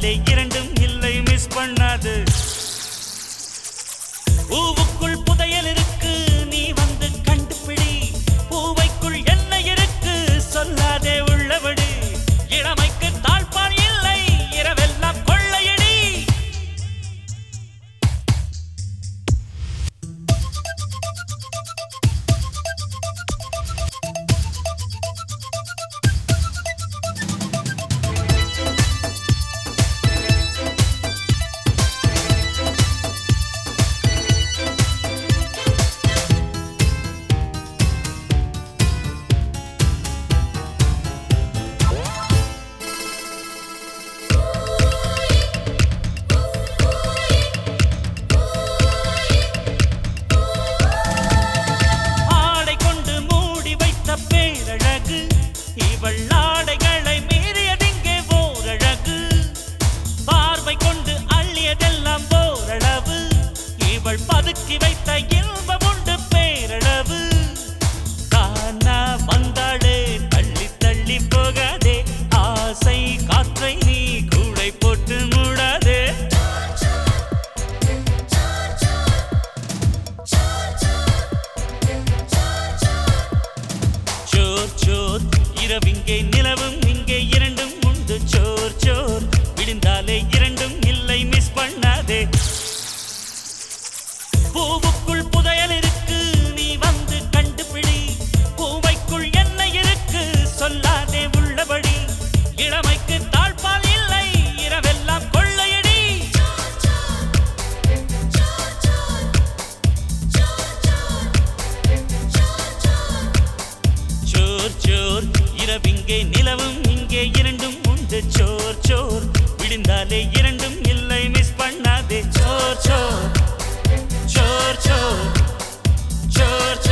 விழுந்தாலே இரண்டும் இல்லை மிஸ் பண்ணாது பூவுக்குள் புதையல் இருக்கு நீ வந்து கண்டுபிடி பூவைக்குள் என்ன இருக்கு சொல்லாதே உள்ளபடி இளமைக்கு தாழ்பால் இல்லை இரவெல்லாம் கொள்ளையடி ஆடை கொண்டு மூடி வைத்த பேரழகு இவள் ஆடைகளை மீறியதிங்கே ஓரழகு பார்வை கொண்டு அள்ளியதெல்லாம் ஓரளவு இவள் பதுக்கி வைத்த இன்பம் உண்டு பேரளவு காணா வந்தாளே தள்ளி தள்ளி போகாதே ஆசை காற்றை நீ கூடை போட்டு மூடாதே சோர் சோர் இரவிங்கே நிலவும் இங்கே இரண்டும் உண்டு சோர் சோர் விழுந்தாலே இரண்டும் இல்லை மிஸ் பண்ணாதே பூவுக்குள் புதையல் இருக்கு நீ வந்து கண்டுபிடி பூவைக்குள் என்ன இருக்கு சொல்லாதே உள்ளபடி இளமைக்கு தாழ்பால் இல்லை இரவெல்லாம் கொள்ளையடி சோர் சோர் இரவிங்கே நிலவும் இங்கே இரண்டும் உண்டு சோர் சோர் விழுந்தாலே இரண்டும் இல்லை மிஸ் பண்ணாதே சோர் சோர் சோர் சோர் சோர்